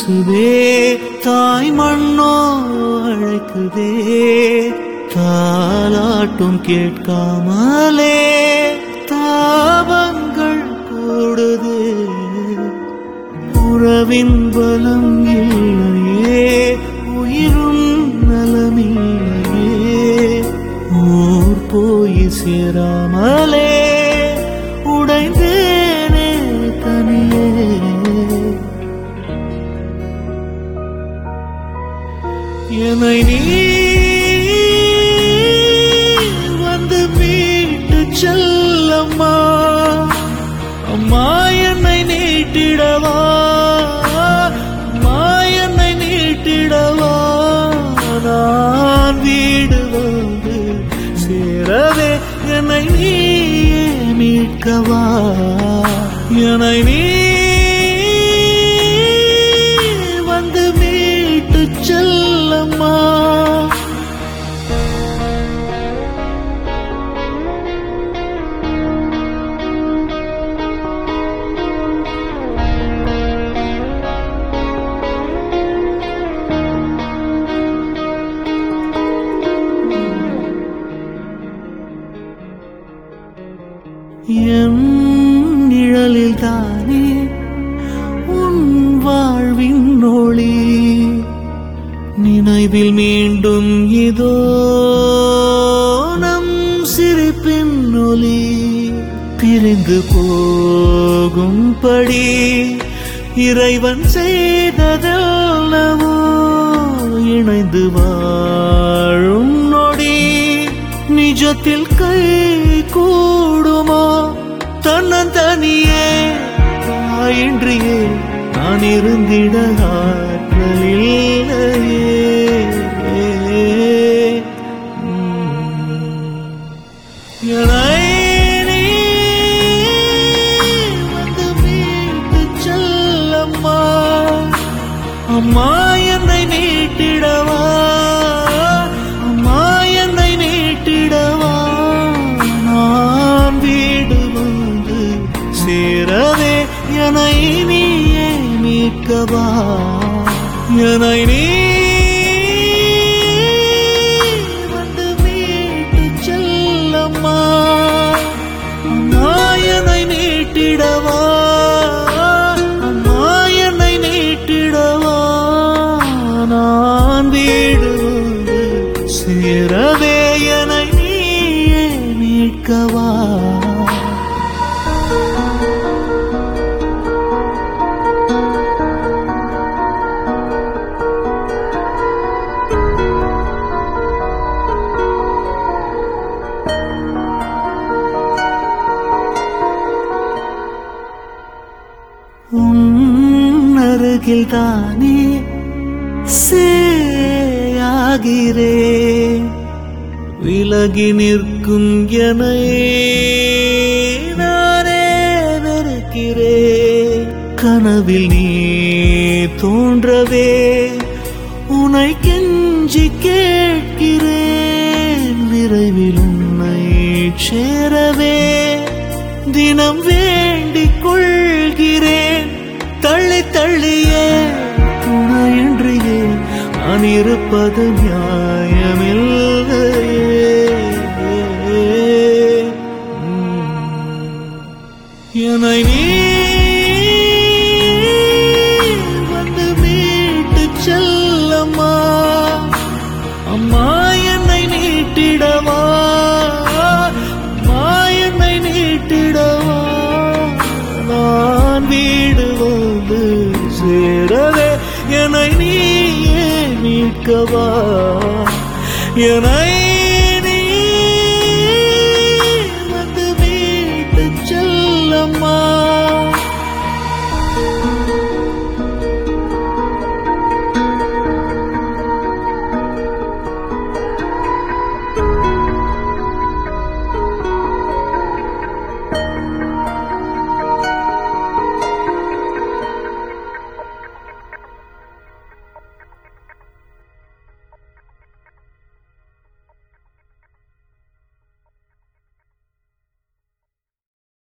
வீசுதே தாய் மண்ணோ அழைக்குதே தாலாட்டும் கேட்காமலே தாபங்கள் கூடுதே உறவின் பலம் இல்லையே உயிரும் நலமில்லையே ஊர் போய் சேராமலே உடைந்தேனே தனியே என்னை நீ வந்து மீட்டு செல்லம்மா அம்மா என்னை நீட்டிடவா அம்மா என்னை நீட்டிடவா நான் வீடு வந்து சேரவே என்னை நீயே மீட்கவா என்னை நீ வந்து மீட்டு செல்லம்மா என் நிழலில் தானே உன் வாழ்வின் ஒளி நினைவில் மீண்டும் இதோ நம் சிரிப்பின் ஒலி பிரிந்து போகும்படி இறைவன் செய்ததல்லவோ இணைந்து வாழும் நொடி நிஜத்தில் கை கூடுமோ தன்னந்தனியே தாயின்றியே நான் இருந்திட ஆற்றல் இல்லையே உம். என்னை நீ வந்து மீட்டுச் செல்லம்மா அம்மா என்னை நீட்டிடவா அம்மா என்னை நீட்டிடவா நான் வீடு வந்து சேரவே என்னை நீயே மீட்கவா என்னை நீ வந்து மீட்டுச் செல்லம்மா அம்மா என்னை நீட்டிடவா அம்மா என்னை நீட்டிடவா நான் வீடு வந்து சேரவே என்னை நீயே மீட்கவா உன் அருகில் தானே சேயாகிறே விலகி நிற்கும் என நானே வெறுக்கிறே கனவில் நீ தோன்றவே உனை கெஞ்சி கேட்கிறேன் விரைவில் உன்னை சேரவே தினம் வேண்டிக் கொள்கிறேன் தள்ளி தள்ளியே துணையின்றியே நான் இருப்பது நியாயமில்லையே உம். என்னை நீ வந்து மீட்டுச் செல்லம்மா அம்மா என்னை நீட்டிடவா அம்மா என்னை நீட்டிடவா நான் வீடு வந்து சேரவே என்னை நீயே மீட்கவா என்னை